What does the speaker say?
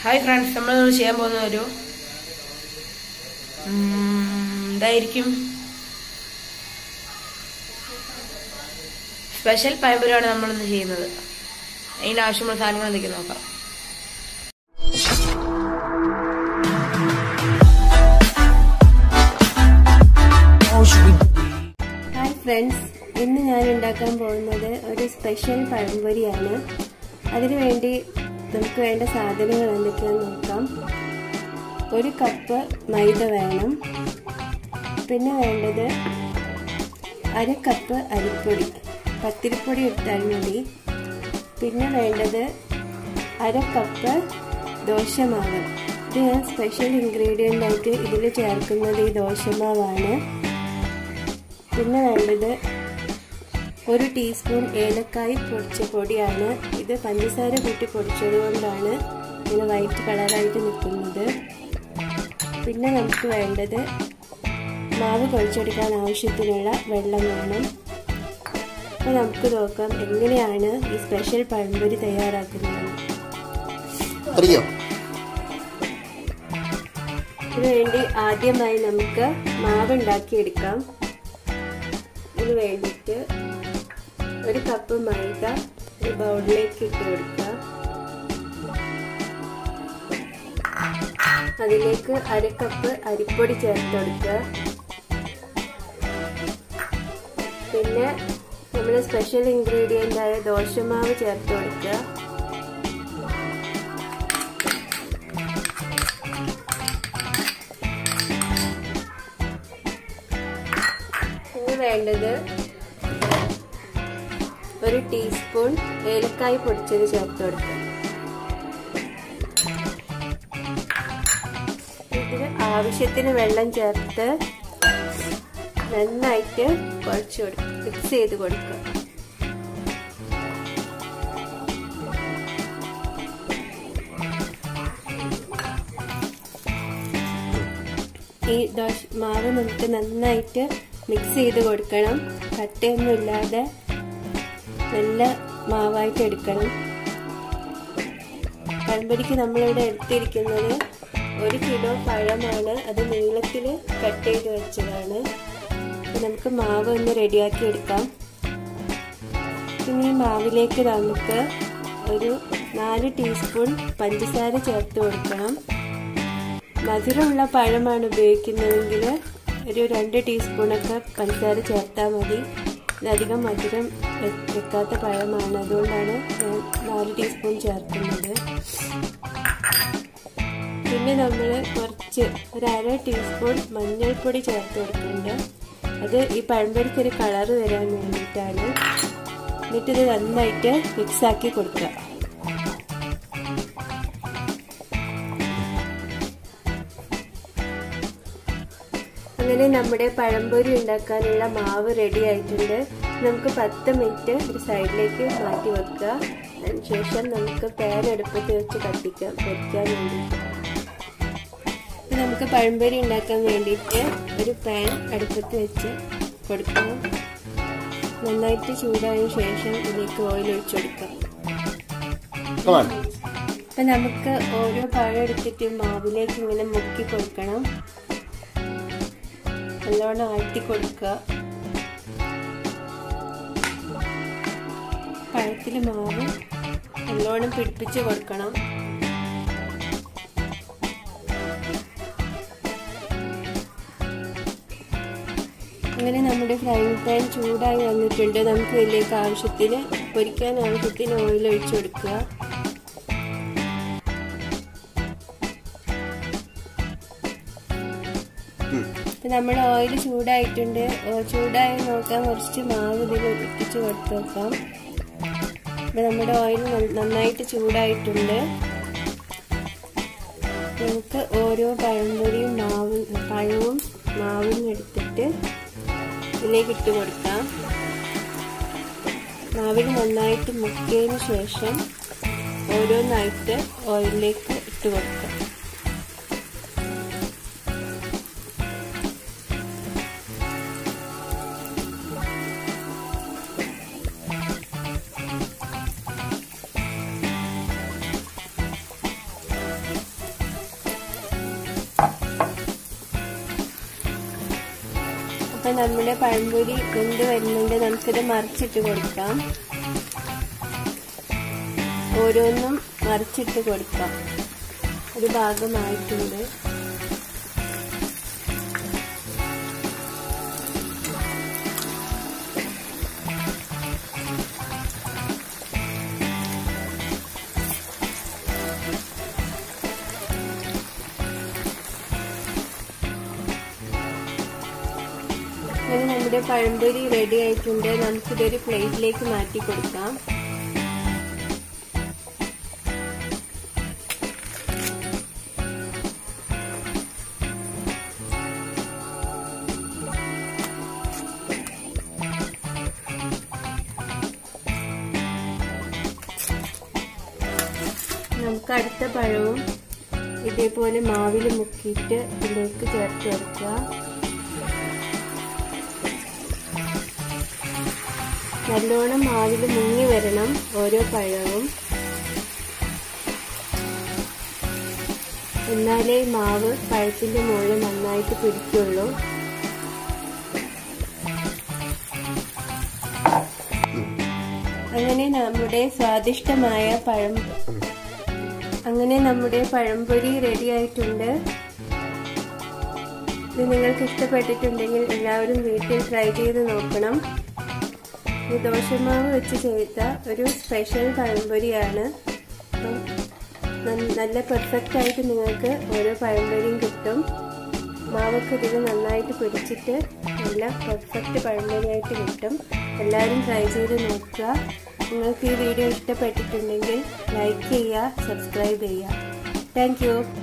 hi friends നമ്മൾ ചെയ്യാൻ പോകുന്ന ഒരു ഉം, എന്തായിരിക്കും സ്പെഷ്യൽ പഴംപൊരിയാണ് നമ്മളിന്ന് ചെയ്യുന്നത് അതിന് ആവശ്യമുള്ള സാധനങ്ങൾ എന്തൊക്കെ നോക്കാം ഹായ് ഫ്രണ്ട്സ് ഇന്ന് ഞാൻ ഉണ്ടാക്കാൻ പോകുന്നത് ഒരു സ്പെഷ്യൽ പഴംപൊരിയാണ് അതിനു വേണ്ടി നമുക്ക് വേണ്ട സാധനങ്ങൾ എന്തൊക്കെയാണെന്ന് നോക്കാം ഒരു കപ്പ് മൈദ വേണം പിന്നെ വേണ്ടത് അര കപ്പ് അരിപ്പൊടി പത്തിരിപ്പൊടി എടുത്താൽ മതി പിന്നെ വേണ്ടത് അര കപ്പ് ദോശമാവ് ഇത് ഞാൻ സ്പെഷ്യൽ ഇൻഗ്രീഡിയൻ്റ് ആയിട്ട് ഇതിൽ ചേർക്കുന്നത് ഈ ദോശമാവാണ് പിന്നെ വേണ്ടത് ഒരു ടീസ്പൂൺ ഏലക്കായ് പൊടിച്ച പൊടിയാണ് ഇത് പഞ്ചസാര കൂട്ടി പൊടിച്ചത് കൊണ്ടാണ് ഇങ്ങനെ വൈറ്റ് കളറായിട്ട് നിൽക്കുന്നത് പിന്നെ നമുക്ക് വേണ്ടത് മാവ് കുഴച്ചെടുക്കാൻ ആവശ്യത്തിനുള്ള വെള്ളം വേണം അപ്പോൾ നമുക്ക് നോക്കാം എങ്ങനെയാണ് ഈ സ്പെഷ്യൽ പഴംപൊരി തയ്യാറാക്കുന്നത് അറിയോ ഇതിനുവേണ്ടി ആദ്യമായി നമുക്ക് മാവ് ഉണ്ടാക്കിയെടുക്കാം ഇതിന് വേണ്ടിയിട്ട് ഒരു കപ്പ് മൈദ ഒരു ബൗളിലേക്ക് ഇട്ട് കൊടുക്കുക അതിലേക്ക് അര കപ്പ് അരിപ്പൊടി ചേർത്ത് കൊടുക്കുക പിന്നെ നമ്മൾ സ്പെഷ്യൽ ഇൻഗ്രീഡിയൻ്റ് ആയ ദോശമാവ് ചേർത്ത് കൊടുക്കുക ഇനി വേണ്ടത് ഒരു ടീസ്പൂൺ ഏലക്കായ് പൊടിച്ചത് ചേർത്ത് കൊടുക്കുക ഇതിന് ആവശ്യത്തിന് വെള്ളം ചേർത്ത് നന്നായിട്ട് കുഴച്ച് കൊടുക്കുക മിക്സ് ചെയ്ത് കൊടുക്കുക ഈ ദോശ മാവ് നമുക്ക് നന്നായിട്ട് മിക്സ് ചെയ്ത് കൊടുക്കണം കട്ടയൊന്നും ഇല്ലാതെ നല്ല മാവായിട്ട് എടുക്കണം പഴംപൊരിക്ക് നമ്മളിവിടെ എടുത്തിരിക്കുന്നത് ഒരു കിലോ പഴമാണ് അത് നീളത്തിൽ കട്ട് ചെയ്ത് വെച്ചതാണ് നമുക്ക് മാവ് ഒന്ന് റെഡിയാക്കി എടുക്കാം പിന്നെ ഈ മാവിലേക്ക് നമുക്ക് ഒരു നാല് ടീസ്പൂൺ പഞ്ചസാര ചേർത്ത് കൊടുക്കണം മധുരമുള്ള പഴമാണ് ഉപയോഗിക്കുന്നതെങ്കിൽ ഒരു രണ്ട് ടീസ്പൂണൊക്കെ പഞ്ചസാര ചേർത്താൽ മതി ഇതധികം മധുരം വെക്കാത്ത പഴമാണ് അതുകൊണ്ടാണ് ഞാൻ നാല് ടീസ്പൂൺ ചേർക്കുന്നത് പിന്നെ നമ്മൾ കുറച്ച് ഒരു അര ടീസ്പൂൺ മഞ്ഞൾപ്പൊടി ചേർത്ത് കൊടുക്കുന്നുണ്ട് അത് ഈ പഴംപൊരിക്ക് ഒരു കളറ് വരാൻ വേണ്ടിയിട്ടാണ് എന്നിട്ടിത് നന്നായിട്ട് മിക്സാക്കി കൊടുക്കുക അങ്ങനെ നമ്മുടെ പഴംപൊരി ഉണ്ടാക്കാനുള്ള മാവ് റെഡി ആയിട്ടുണ്ട് നമുക്ക് പത്ത് മിനിറ്റ് ഒരു സൈഡിലേക്ക് മാറ്റി വെക്കുക അതിനുശേഷം നമുക്ക് പാൻ അടുപ്പത്ത് വെച്ച് കത്തിക്കാം പൊരിക്കാൻ വേണ്ടിയിട്ട് നമുക്ക് പഴംപൊരി ഉണ്ടാക്കാൻ വേണ്ടിയിട്ട് ഒരു പാൻ അടുപ്പത്ത് വെച്ച് കൊടുക്കാം നന്നായിട്ട് ചൂടായ ശേഷം ഇതിലേക്ക് ഓയിൽ ഒഴിച്ചു കൊടുക്കാം അപ്പൊ നമുക്ക് ഓരോ പഴം എടുത്തിട്ട് മാവിലേക്ക് ഇങ്ങനെ മുക്കി കൊടുക്കണം നല്ലോണം ആഴ്ത്തി കൊടുക്കുക പഴത്തിൽ മാവ് നല്ലോണം പിടിപ്പിച്ച് കൊടുക്കണം അങ്ങനെ നമ്മുടെ ഫ്രൈങ് പാൻ ചൂടായി വന്നിട്ടുണ്ട് നമുക്ക് ഇതിലേക്ക് ആവശ്യത്തിന് പൊരിക്കാൻ ആവശ്യത്തിന് ഓയിൽ ഒഴിച്ചു കൊടുക്കുക നമ്മൾ ഓയിൽ ചൂടായിട്ടുണ്ട് ചൂടായി നോക്കാൻ കുറച്ച് മാവ് ഇതിൽ ഇട്ടിച്ച് കൊടുത്ത് നോക്കാം അപ്പം നമ്മുടെ ഓയിൽ നന്നായിട്ട് ചൂടായിട്ടുണ്ട് നമുക്ക് ഓരോ പഴംപൊരിയും മാവും പഴവും മാവും എടുത്തിട്ട് ഇതിലേക്ക് ഇട്ട് കൊടുക്കാം മാവിൽ നന്നായിട്ട് മുക്കിയതിന് ശേഷം ഓരോന്നായിട്ട് ഓയിലിലേക്ക് ഇട്ട് കൊടുക്കാം ഇപ്പൊ നമ്മുടെ പഴംപൊരി വെന്ത് വരുന്നുണ്ട് നമുക്കിത് മറിച്ചിട്ട് കൊടുക്കാം ഓരോന്നും മറിച്ചിട്ട് കൊടുക്കാം ഒരു ഭാഗമായിട്ടുണ്ട് അങ്ങനെ നമ്മുടെ പഴംപൊരി റെഡി ആയിട്ടുണ്ട് നമുക്കിതൊരു പ്ലേറ്റിലേക്ക് മാറ്റി കൊടുക്കാം നമുക്ക് അടുത്ത പഴവും ഇതേപോലെ മാവിൽ മുക്കിയിട്ട് ഇതിലേക്ക് ചേർത്ത് വെക്കുക നല്ലോണം മാവിൽ മുങ്ങി വരണം ഓരോ പഴവും എന്നാലേ മാവ് പഴത്തിന്റെ മുകളിൽ നന്നായിട്ട് പിടിക്കുള്ളൂ അങ്ങനെ നമ്മുടെ സ്വാദിഷ്ടമായ പഴം അങ്ങനെ നമ്മുടെ പഴംപൊരി റെഡി ആയിട്ടുണ്ട് ഇത് നിങ്ങൾക്ക് ഇഷ്ടപ്പെട്ടിട്ടുണ്ടെങ്കിൽ എല്ലാവരും വീട്ടിൽ ട്രൈ ചെയ്ത് നോക്കണം ഇത് ദോശമാവ് വെച്ച് ചെയ്ത ഒരു സ്പെഷ്യൽ പഴംപൊരിയാണ് അപ്പം നല്ല പെർഫെക്റ്റ് ആയിട്ട് നിങ്ങൾക്ക് ഓരോ പഴംപൊരിയും കിട്ടും മാവൊക്കെ ഇതിൽ നന്നായിട്ട് പിടിച്ചിട്ട് നല്ല പെർഫെക്റ്റ് പഴംപൊരിയായിട്ട് കിട്ടും എല്ലാവരും ട്രൈ ചെയ്ത് നോക്കുക നിങ്ങൾക്ക് ഈ വീഡിയോ ഇഷ്ടപ്പെട്ടിട്ടുണ്ടെങ്കിൽ ലൈക്ക് ചെയ്യുക സബ്സ്ക്രൈബ് ചെയ്യുക താങ്ക്